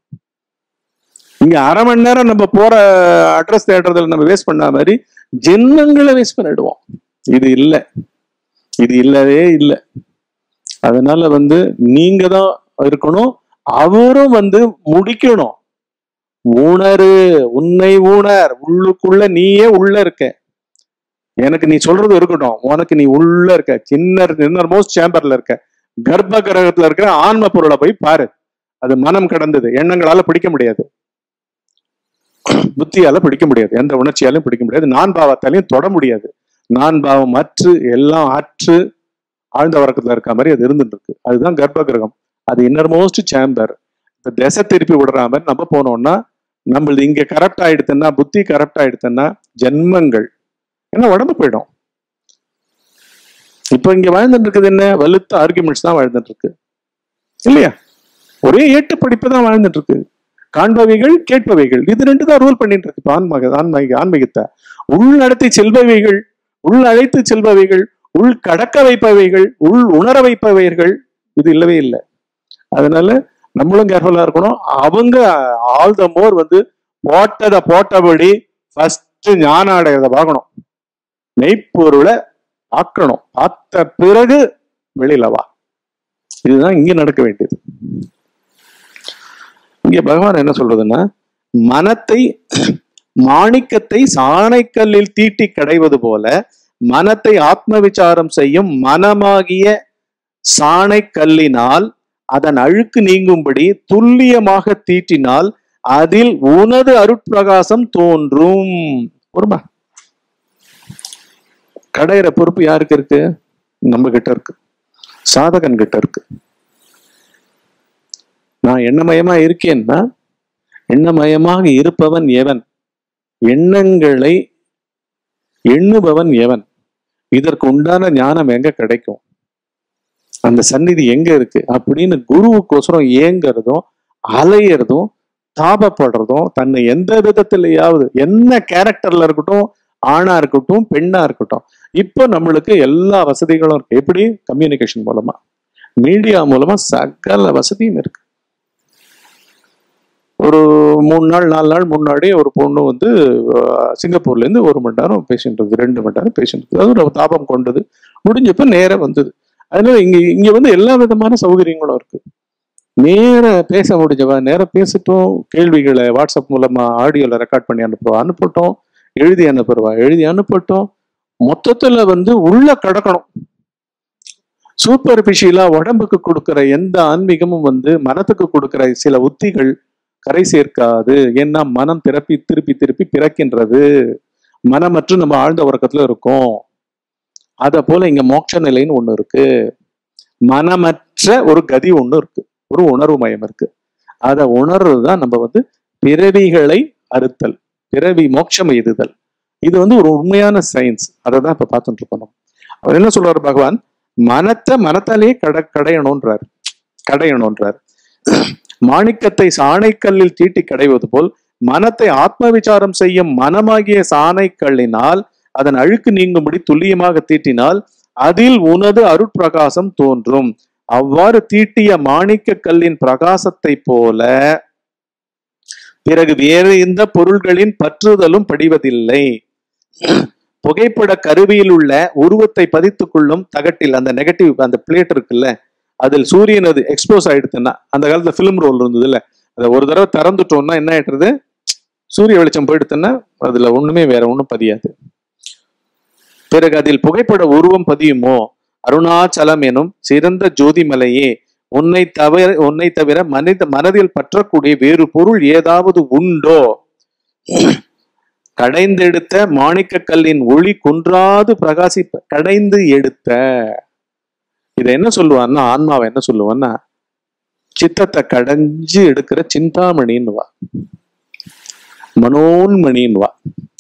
இங்க அரை மணி நேரம் நம்ம போற அட்ரஸ் தேடுறதுல நம்ம வேஸ்ட் பண்ண மாதிரி ஜென்மங்களை வேஸ்ட் பண்ணிடுவோம் இது இல்லை இது இல்லவே இல்லை அதனால வந்து நீங்க தான் இருக்கணும் அவரும் வந்து முடிக்கணும் உணரு உன்னை உணர் உள்ளுக்குள்ள நீயே உள்ள இருக்க எனக்கு நீ சொல்றது இருக்கட்டும் உனக்கு நீ உள்ள இருக்க சின்ன இன்னர் மோஸ்ட் சேம்பர்ல இருக்க கர்ப்ப கிரகத்துல இருக்கிற ஆன்ம பொருளை போய் பாரு அது மனம் கடந்தது எண்ணங்களால பிடிக்க முடியாது புத்தியால பிடிக்க முடியாது எந்த உணர்ச்சியாலையும் பிடிக்க முடியாது நான் பாவத்தாலையும் தொட முடியாது நான் பாவம் அற்று எல்லாம் அற்று ஆழ்ந்த வரக்கத்துல இருக்க மாதிரி அது இருந்துட்டு இருக்கு அதுதான் கர்ப்ப கிரகம் அது இன்னர் மோஸ்ட் சேம்பர் இந்த திசை திருப்பி விடுற மாதிரி நம்ம போனோம்னா நம்மளது இங்க கரெக்ட் ஆயிடுத்துன்னா புத்தி கரெக்ட் ஆயிடுத்துன்னா ஜென்மங்கள் ஏன்னா உடம்பு போயிடும் இப்ப இங்க வாழ்ந்துட்டு இருக்குது என்ன வலுத்த ஆர்குமெண்ட்ஸ் தான் வாழ்ந்துட்டு இருக்கு இல்லையா ஒரே ஏட்டு படிப்பு தான் வாழ்ந்துட்டு இருக்கு காண்பவைகள் கேட்பவைகள் இது ரெண்டு தான் ரூல் பண்ணிட்டு இருக்கு இப்ப ஆன்மீக ஆன்மீக ஆன்மீகத்தை உள் நடத்தி செல்பவைகள் உள் அழைத்து செல்பவைகள் உள் கடக்க வைப்பவைகள் உள் உணர வைப்பவைகள் இது இல்லவே இல்லை அதனால நம்மளும் கேர்ஃபுல்லா இருக்கணும் அவங்க ஆல் த மோர் வந்து போட்டதை போட்டபடி ஃபர்ஸ்ட் ஞான அடையதை பார்க்கணும் மெய்ப்பொருளை பார்க்கணும் பார்த்த பிறகு வெளியில வா இதுதான் இங்க நடக்க வேண்டியது இங்க பகவான் என்ன சொல்றதுன்னா மனத்தை மாணிக்கத்தை சாணைக்கல்லில் தீட்டி கடைவது போல மனத்தை ஆத்ம விசாரம் செய்யும் மனமாகிய சாணைக்கல்லினால் அதன் அழுக்கு நீங்கும்படி துல்லியமாக தீட்டினால் அதில் உனது அருட்பிரகாசம் தோன்றும் பொறுமா கடையிற பொறுப்பு யாருக்கு இருக்கு நம்ம கிட்ட இருக்கு சாதகன் கிட்ட இருக்கு நான் எண்ணமயமா இருக்கேன்னா எண்ணமயமாக இருப்பவன் எவன் எண்ணங்களை எண்ணுபவன் எவன் இதற்கு உண்டான ஞானம் எங்க கிடைக்கும் அந்த சந்நிதி எங்க இருக்கு அப்படின்னு குருவுக்கோசரம் ஏங்குறதும் அலையிறதும் தாபப்படுறதும் தன்னை எந்த விதத்திலேயாவது என்ன கேரக்டர்ல இருக்கட்டும் ஆணா இருக்கட்டும் பெண்ணா இருக்கட்டும் இப்போ நம்மளுக்கு எல்லா வசதிகளும் இருக்கு எப்படி கம்யூனிகேஷன் மூலமா மீடியா மூலமா சகல வசதியும் இருக்கு ஒரு மூணு நாள் நாலு நாள் முன்னாடி ஒரு பொண்ணு வந்து அஹ், சிங்கப்பூர்ல இருந்து ஒரு மணி நேரம் பேசிட்டு இருக்கு ரெண்டு மணி நேரம் பேசிட்டு இருக்கு அது ஒரு தாபம் கொண்டது முடிஞ்சப்ப நேரா வந்தது அதனால இங்க இங்க வந்து எல்லா விதமான சௌகரியங்களும் இருக்கு நேர பேச முடிஞ்சவ நேரம் பேசிட்டோம் கேள்விகளை வாட்ஸ்அப் மூலமா ஆடியோல ரெக்கார்ட் பண்ணி அனுப்புவா அனுப்பட்டோம் எழுதி அனுப்புறவா எழுதி அனுப்பட்டும் மொத்தத்துல வந்து உள்ள கடக்கணும் சூப்பர்பிஷியலா உடம்புக்கு கொடுக்கிற எந்த ஆன்மீகமும் வந்து மனத்துக்கு கொடுக்கிற சில உத்திகள் கரை சேர்க்காது ஏன்னா மனம் திருப்பி திருப்பி திருப்பி பிறக்கின்றது மனமற்று நம்ம ஆழ்ந்த உறக்கத்துல இருக்கோம் அத போல இங்க மோட்ச நிலைன்னு ஒண்ணு இருக்கு மனமற்ற ஒரு கதி ஒண்ணு இருக்கு ஒரு உணர்வு மயம் இருக்கு அத உணர்றதுதான் நம்ம வந்து பிறவிகளை அறுத்தல் பிறவி மோட்சம் எய்துதல் இது வந்து ஒரு உண்மையான சயின்ஸ் அதை தான் இப்ப பார்த்துட்டு இருக்கோம் நம்ம. அவர் என்ன சொல்றாரு பகவான் மனத்தை மனத்தாலேயே கட கடையணும்ன்றார் கடையணும்ன்றார் மாணிக்கத்தை சாணைக்கல்லில் தீட்டி கடைவது போல் மனத்தை ஆத்ம விசாரம் செய்யும் மனமாகிய சாணைக்கல்லினால் அதன் அழுக்கு நீங்கும்படி துல்லியமாக தீட்டினால் அதில் உனது அருட்பிரகாசம் தோன்றும் அவ்வாறு தீட்டிய மாணிக்க கல்லின் பிரகாசத்தை போல பிறகு வேறு எந்த பொருள்களின் பற்றுதலும் படிவதில்லை புகைப்பட கருவியில் உள்ள உருவத்தை பதித்துக் கொள்ளும் தகட்டில் அந்த நெகட்டிவ் அந்த பிளேட் இருக்குல்ல அதில் சூரியன் அது எக்ஸ்போஸ் ஆயிடுத்துன்னா அந்த காலத்துல ஃபிலிம் ரோல் இருந்தது இல்ல அதை ஒரு தடவை திறந்துட்டோம்னா என்ன ஆயிடுறது சூரிய வெளிச்சம் போயிடுத்துன்னா அதுல ஒண்ணுமே வேற ஒண்ணும் பதியாது பிறகு அதில் புகைப்பட உருவம் பதியுமோ அருணாச்சலம் எனும் சிறந்த ஜோதிமலையே உன்னை தவிர உன்னை தவிர மனித மனதில் பற்றக்கூடிய வேறு பொருள் ஏதாவது உண்டோ கடைந்தெடுத்த மாணிக்க கல்லின் ஒளி குன்றாது பிரகாசிப்ப கடைந்து எடுத்த இதை என்ன சொல்லுவான்னா ஆன்மாவை என்ன சொல்லுவான்னா சித்தத்தை கடைஞ்சு எடுக்கிற சிந்தாமணின்னு வா மனோன்மணின்னு வா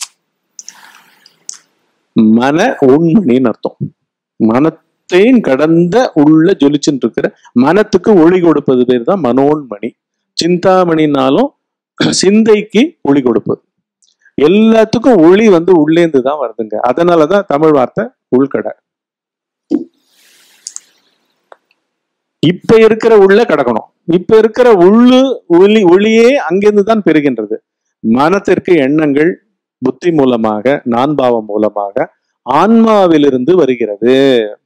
மன உண்மணின்னு அர்த்தம் மனத்தையும் கடந்த உள்ள ஜொலிச்சுட்டு இருக்கிற மனத்துக்கு ஒளி கொடுப்பது பேர் தான் மனோன்மணி சிந்தாமணினாலும் சிந்தைக்கு ஒளி கொடுப்பது எல்லாத்துக்கும் ஒளி வந்து உள்ளேந்து தான் வருதுங்க அதனாலதான் தமிழ் வார்த்தை உள்கடை இப்ப இருக்கிற உள்ள கடக்கணும் இப்ப இருக்கிற உள்ளு ஒளி ஒளியே அங்கிருந்து தான் பெறுகின்றது மனத்திற்கு எண்ணங்கள் புத்தி மூலமாக நான்பாவம் மூலமாக ஆன்மாவிலிருந்து வருகிறது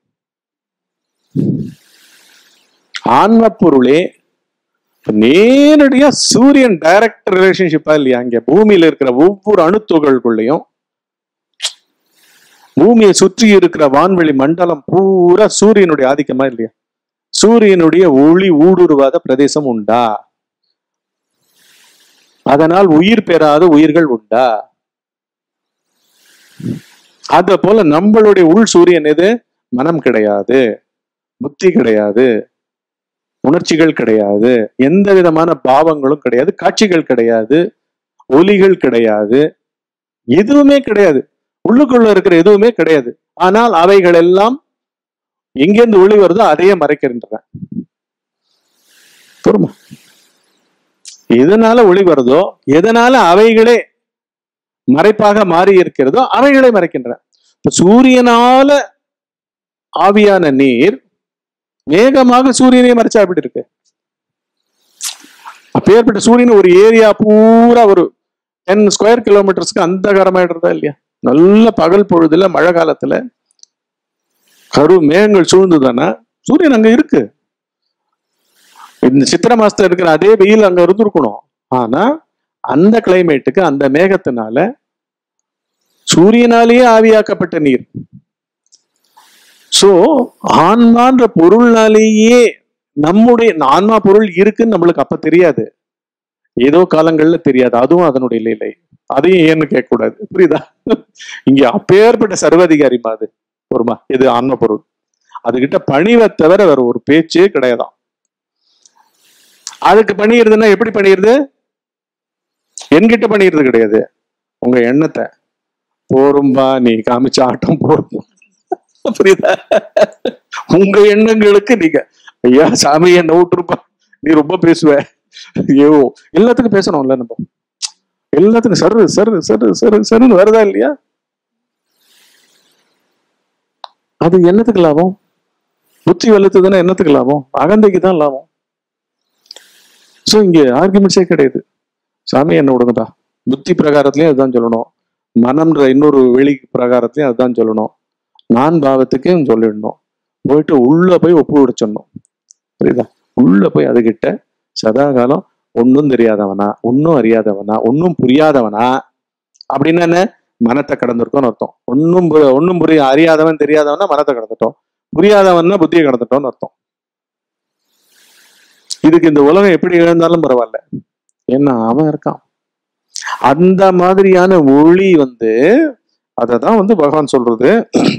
ஆன்ம பொருளே இப்ப நேரடியா சூரியன் டைரக்ட் ரிலேஷன்ஷிப்பா இல்லையா இங்க பூமியில இருக்கிற ஒவ்வொரு அணுத்துகள்குள்ளேயும் பூமியை சுற்றி இருக்கிற வான்வெளி மண்டலம் பூரா சூரியனுடைய ஆதிக்கமா இல்லையா சூரியனுடைய ஒளி ஊடுருவாத பிரதேசம் உண்டா அதனால் உயிர் பெறாத உயிர்கள் உண்டா அத போல நம்மளுடைய உள் சூரியன் எது மனம் கிடையாது புத்தி கிடையாது உணர்ச்சிகள் கிடையாது எந்த விதமான பாவங்களும் கிடையாது காட்சிகள் கிடையாது ஒலிகள் கிடையாது எதுவுமே கிடையாது உள்ளுக்குள்ள இருக்கிற எதுவுமே கிடையாது ஆனால் அவைகள் எல்லாம் எங்கேருந்து ஒளி வருதோ அதையே மறைக்கின்றன புரியுமா எதனால ஒளி வருதோ எதனால அவைகளே மறைப்பாக மாறி இருக்கிறதோ அவைகளை மறைக்கின்றன இப்ப சூரியனால ஆவியான நீர் வேகமாக சூரியனை மறைச்சா எப்படி இருக்கு அப்பேற்பட்ட சூரியன் ஒரு ஏரியா பூரா ஒரு டென் ஸ்கொயர் கிலோமீட்டர்ஸ்க்கு அந்தகாரமாயிடுறதா இல்லையா நல்ல பகல் பொழுதுல மழை காலத்துல கரு மேகங்கள் சூழ்ந்துதானா சூரியன் அங்க இருக்கு இந்த சித்திரை மாசத்துல இருக்கிற அதே வெயில் அங்க இருந்திருக்கணும் ஆனா அந்த கிளைமேட்டுக்கு அந்த மேகத்தினால சூரியனாலேயே ஆவியாக்கப்பட்ட நீர் சோ ஆன்மான்ற பொருள்னாலேயே நம்முடைய ஆன்மா பொருள் இருக்குன்னு நம்மளுக்கு அப்ப தெரியாது ஏதோ காலங்கள்ல தெரியாது அதுவும் அதனுடைய லீலை அதையும் ஏன்னு கேட்க கூடாது புரியுதா இங்க அப்பேற்பட்ட சர்வாதிகாரிமா அது ஒருமா இது ஆன்ம பொருள் அதுகிட்ட பணிவை தவிர வேற ஒரு பேச்சே கிடையாதாம் அதுக்கு பணியிருதுன்னா எப்படி பணியிருது என்கிட்ட பணியிறது கிடையாது உங்க எண்ணத்தை போரும்பா நீ காமிச்ச ஆட்டம் போரும் புரியுதா உங்க எண்ணங்களுக்கு நீங்க ஐயா சாமி என்ன விட்டுருப்பா நீ ரொம்ப பேசுவ ஐயோ எல்லாத்துக்கும் பேசணும்ல நம்ம எல்லாத்துக்கும் சரு சரு சரு சரு சருன்னு வருதா இல்லையா அது என்னத்துக்கு லாபம் புத்தி வெளுத்துதுன்னா என்னத்துக்கு லாபம் அகந்தைக்கு தான் லாபம் சோ இங்க ஆர்குமெண்ட்ஸே கிடையாது சாமி என்ன விடுங்கடா புத்தி பிரகாரத்திலயும் அதுதான் சொல்லணும் மனம்ன்ற இன்னொரு வெளி பிரகாரத்திலயும் அதுதான் சொல்லணும் நான் பாவத்துக்கும் சொல்லிடணும் போயிட்டு உள்ள போய் ஒப்பு விடச்சிடணும் புரியுதா உள்ள போய் அதுகிட்ட சதா காலம் ஒன்னும் தெரியாதவனா ஒன்னும் அறியாதவனா ஒன்னும் புரியாதவனா அப்படின்னா என்ன மனத்தை கடந்திருக்கோம்னு அர்த்தம் ஒன்னும் பு- ஒண்ணும் புரிய அறியாதவன் தெரியாதவனா மனத்தை கடந்துட்டோம் புரியாதவன்னா புத்தியை கடந்துட்டோம்னு அர்த்தம் இதுக்கு இந்த உலகம் எப்படி இழந்தாலும் பரவாயில்ல ஏன்னா அவன் இருக்கான் அந்த மாதிரியான ஒளி வந்து அததான் வந்து பகவான் சொல்றது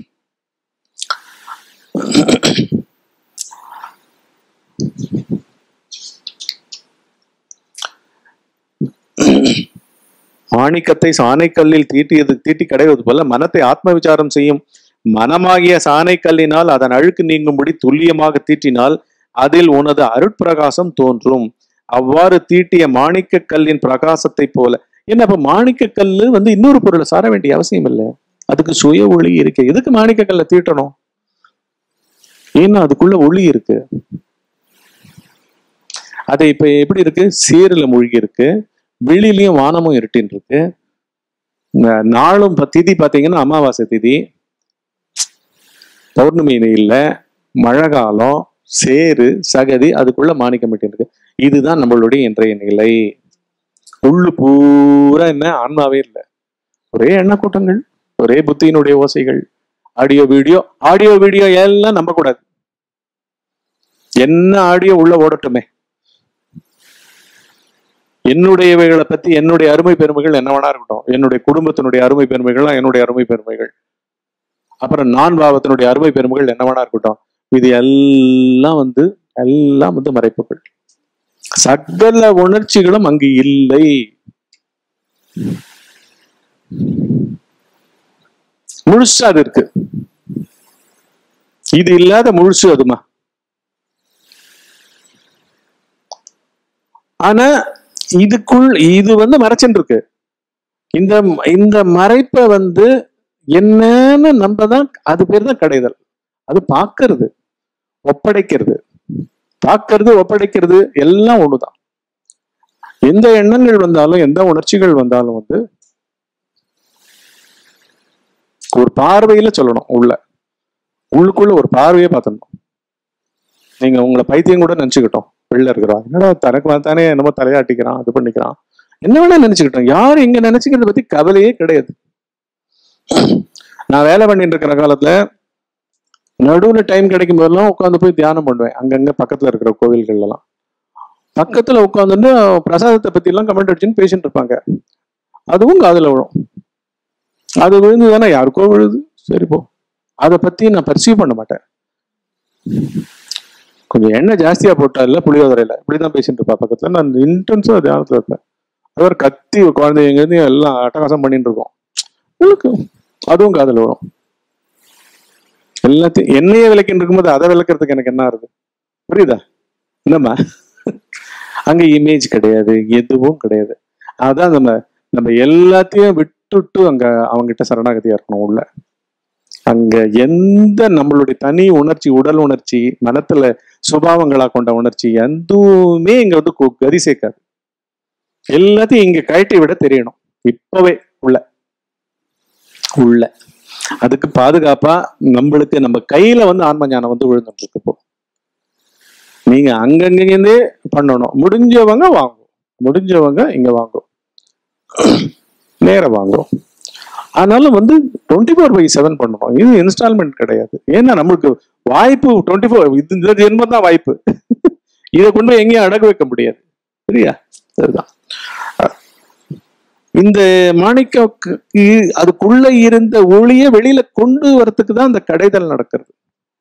மாணிக்கத்தை சாணைக்கல்லில் தீட்டியது தீட்டி கடைவது போல மனத்தை ஆத்ம விசாரம் செய்யும் மனமாகிய சாணைக்கல்லினால் அதன் அழுக்கு நீங்கும்படி துல்லியமாக தீட்டினால் அதில் உனது அருட்பிரகாசம் தோன்றும் அவ்வாறு தீட்டிய மாணிக்க கல்லின் பிரகாசத்தை போல என்ன அப்ப மாணிக்க கல்லு வந்து இன்னொரு பொருளை சார வேண்டிய அவசியம் இல்லை அதுக்கு சுய ஒளி இருக்கு எதுக்கு மாணிக்க கல்லை தீட்டணும் ஏன்னா அதுக்குள்ள ஒளி இருக்கு அது இப்ப எப்படி இருக்கு சீரில் மூழ்கி இருக்கு வெளியிலயும் வானமும் இருட்டின்னு இருக்கு இந்த நாளும் ப- திதி பாத்தீங்கன்னா அமாவாசை திதி பௌர்ணமி இல்ல மழை காலம் சேரு சகதி அதுக்குள்ள மாணிக்கம் இருக்கு இதுதான் நம்மளுடைய இன்றைய நிலை உள்ளு பூரா என்ன ஆன்மாவே இல்லை ஒரே எண்ண கூட்டங்கள் ஒரே புத்தியினுடைய ஓசைகள் ஆடியோ வீடியோ ஆடியோ வீடியோ எல்லாம் நம்ப கூடாது என்ன ஆடியோ உள்ள ஓடட்டுமே என்னுடையவைகளை பத்தி என்னுடைய அருமை பெருமைகள் என்ன வேணா இருக்கட்டும் என்னுடைய குடும்பத்தினுடைய அருமை பெருமைகள் என்னுடைய அருமை பெருமைகள் அப்புறம் நான் பாவத்தினுடைய அருமை பெருமைகள் என்ன வேணா இருக்கட்டும் இது எல்லாம் வந்து எல்லாம் வந்து மறைப்புகள் சகல உணர்ச்சிகளும் அங்கு இல்லை முழுசா அது இருக்கு இது இல்லாத முழுசு அதுமா ஆனா இதுக்குள் இது வந்து மறைச்சுட்டு இருக்கு இந்த இந்த மறைப்பை வந்து என்னன்னு நம்ம தான் அது பேர் தான் கடைதல் அது பார்க்கறது ஒப்படைக்கிறது பார்க்கறது ஒப்படைக்கிறது எல்லாம் ஒண்ணுதான் எந்த எண்ணங்கள் வந்தாலும் எந்த உணர்ச்சிகள் வந்தாலும் வந்து ஒரு பார்வையில சொல்லணும் உள்ள உள்ளுக்குள்ள ஒரு பார்வையை பார்த்துடணும் நீங்க உங்களை பைத்தியம் கூட நினைச்சுக்கிட்டோம் வெளில இருக்கிறோம் என்னடா தனக்கு தானே என்னமோ தலையாட்டிக்கிறான் அது பண்ணிக்கிறான் என்ன வேணா நினைச்சுக்கிட்டோம் யாரும் இங்க நினைச்சுக்கிறத பத்தி கவலையே கிடையாது நான் வேலை பண்ணிட்டு இருக்கிற காலத்துல நடுவுல டைம் கிடைக்கும் போதெல்லாம் உட்காந்து போய் தியானம் பண்ணுவேன் அங்கங்க பக்கத்துல இருக்கிற கோவில்கள் எல்லாம் பக்கத்துல உட்காந்துட்டு பிரசாதத்தை பத்தி எல்லாம் கமெண்ட் அடிச்சுன்னு பேசிட்டு இருப்பாங்க அதுவும் காதுல விழும் அது விழுந்து தானே யாருக்கோ விழுது சரி போ அதை பத்தி நான் பர்சீவ் பண்ண மாட்டேன் கொஞ்சம் எண்ணெய் ஜாஸ்தியா போட்டா இல்ல புளியோதரையில இப்படிதான் பேசிட்டு இருப்பா பக்கத்துல நான் இன்டென்ஸா தியானத்துல இருப்பேன் அது ஒரு கத்தி குழந்தைங்க இருந்து எல்லாம் அட்டகாசம் பண்ணிட்டு இருக்கோம் எனக்கு அதுவும் காதுல வரும் எல்லாத்தையும் எண்ணெயை விளக்கின்னு இருக்கும்போது அதை விளக்குறதுக்கு எனக்கு என்ன ஆகுது புரியுதா என்னம்மா அங்க இமேஜ் கிடையாது எதுவும் கிடையாது அதான் நம்ம நம்ம எல்லாத்தையும் விட்டுட்டு அங்க அவங்ககிட்ட சரணாகதியா இருக்கணும் உள்ள அங்க எந்த நம்மளுடைய தனி உணர்ச்சி உடல் உணர்ச்சி மனத்துல சுபாவங்களா கொண்ட உணர்ச்சி எதுவுமே இங்க வந்து கு- கதி சேர்க்காது எல்லாத்தையும் இங்க கழட்டி விட தெரியணும் இப்பவே உள்ள உள்ள அதுக்கு பாதுகாப்பா நம்மளுக்கு நம்ம கையில வந்து ஆன்ம ஞானம் வந்து விழுந்துட்டு இருக்கு இப்போ நீங்க அங்கங்கிருந்தே பண்ணணும் முடிஞ்சவங்க வாங்கும் முடிஞ்சவங்க இங்க வாங்கும் நேரம் வாங்கும் ஆனாலும் வந்து டுவெண்ட்டி ஃபோர் பை செவன் பண்ணணும் இது இன்ஸ்டால்மெண்ட் கிடையாது ஏன்னா நம்மளுக்கு வாய்ப்பு டுவெண்ட்டி ஃபோர் இது இந்த ஜென்மம் தான் வாய்ப்பு இதை கொண்டு போய் எங்கேயும் அடகு வைக்க முடியாது சரியா அதுதான் இந்த மாணிக்க அதுக்குள்ள இருந்த ஒளிய வெளியில கொண்டு வரத்துக்கு தான் அந்த கடைதல் நடக்கிறது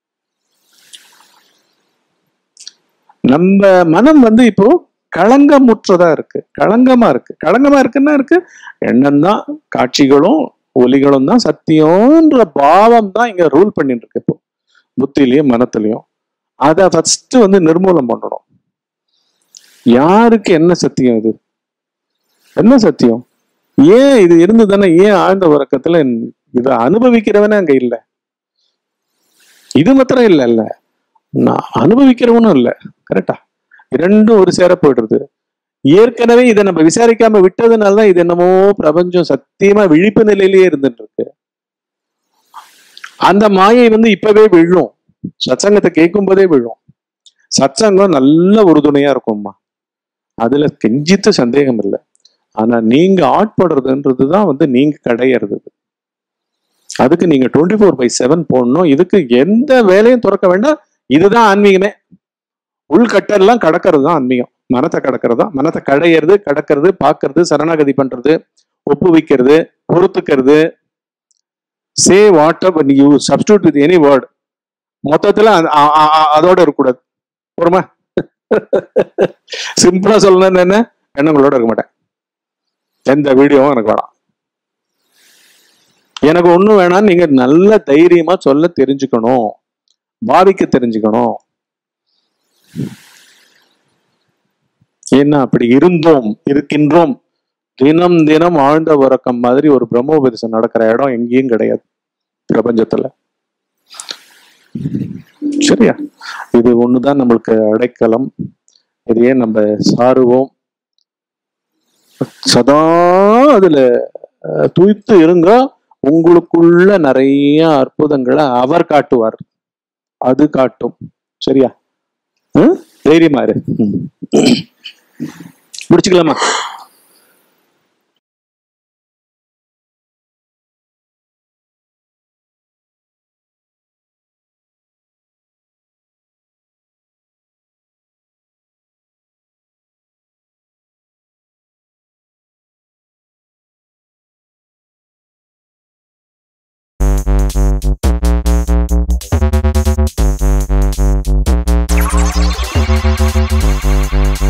நம்ம மனம் வந்து இப்போ களங்கமுற்றதா இருக்கு களங்கமா இருக்கு களங்கமா இருக்குன்னா இருக்கு எண்ணம் தான் காட்சிகளும் ஒலிகளும் தான் சத்தியம்ன்ற பாவம் தான் இங்க ரூல் பண்ணிட்டு இருக்கு இப்போ புத்திலையும் மனத்திலையும் அதை ஃபர்ஸ்ட் வந்து நிர்மூலம் பண்ணணும் யாருக்கு என்ன சத்தியம் இது என்ன சத்தியம் ஏன் இது இருந்து தானே ஏன் ஆழ்ந்த உறக்கத்துல இதை அனுபவிக்கிறவனே அங்க இல்லை இது மாத்திரம் இல்ல இல்ல நான் அனுபவிக்கிறவனும் இல்ல கரெக்டா இரண்டும் ஒரு சேர போயிடுறது ஏற்கனவே இதை நம்ம விசாரிக்காம விட்டதுனால தான் இது என்னமோ பிரபஞ்சம் சத்தியமா விழிப்பு நிலையிலேயே இருந்துட்டு இருக்கு அந்த மாயை வந்து இப்பவே விழும் சத்சங்கத்தை கேட்கும் போதே விழும் சத்சங்கம் நல்ல உறுதுணையா இருக்கும்மா அதுல கெஞ்சித்து சந்தேகம் இல்லை ஆனா நீங்க ஆட்படுறதுன்றது தான் வந்து நீங்க கடையிறது அதுக்கு நீங்க டுவெண்ட்டி ஃபோர் பை செவன் போடணும் இதுக்கு எந்த வேலையும் துறக்க வேண்டாம் இதுதான் ஆன்மீகமே உள்கட்டெல்லாம் கடக்கிறது தான் ஆன்மீகம் மனத்தை கடக்கிறது தான் மனத்தை கடையிறது கடக்கிறது பார்க்கறது சரணாகதி பண்றது ஒப்புவிக்கிறது பொறுத்துக்கிறது say what you substitute with any word மொத்தத்துல அதோட இருக்கக்கூடாது பொறுமா சிம்பிளா சொல்லணும்னு என்ன எண்ணங்களோட இருக்க மாட்டேன் எந்த வீடியோவும் எனக்கு வேணாம் எனக்கு ஒண்ணும் வேணாம் நீங்க நல்ல தைரியமா சொல்ல தெரிஞ்சுக்கணும் பாவிக்க தெரிஞ்சுக்கணும் ஏன்னா அப்படி இருந்தோம் இருக்கின்றோம் தினம் தினம் ஆழ்ந்த உறக்கம் மாதிரி ஒரு பிரம்மோபதேசம் நடக்கிற இடம் எங்கேயும் கிடையாது பிரபஞ்சத்துல சரியா இது ஒண்ணுதான் நம்மளுக்கு அடைக்கலம் இதையே நம்ம சாருவோம் சதா அதுல துய்த்து இருங்க உங்களுக்குள்ள நிறைய அற்புதங்களை அவர் காட்டுவார் அது காட்டும் சரியா தைரியமா இரு முடிச்சுக்கலாமா Thank you.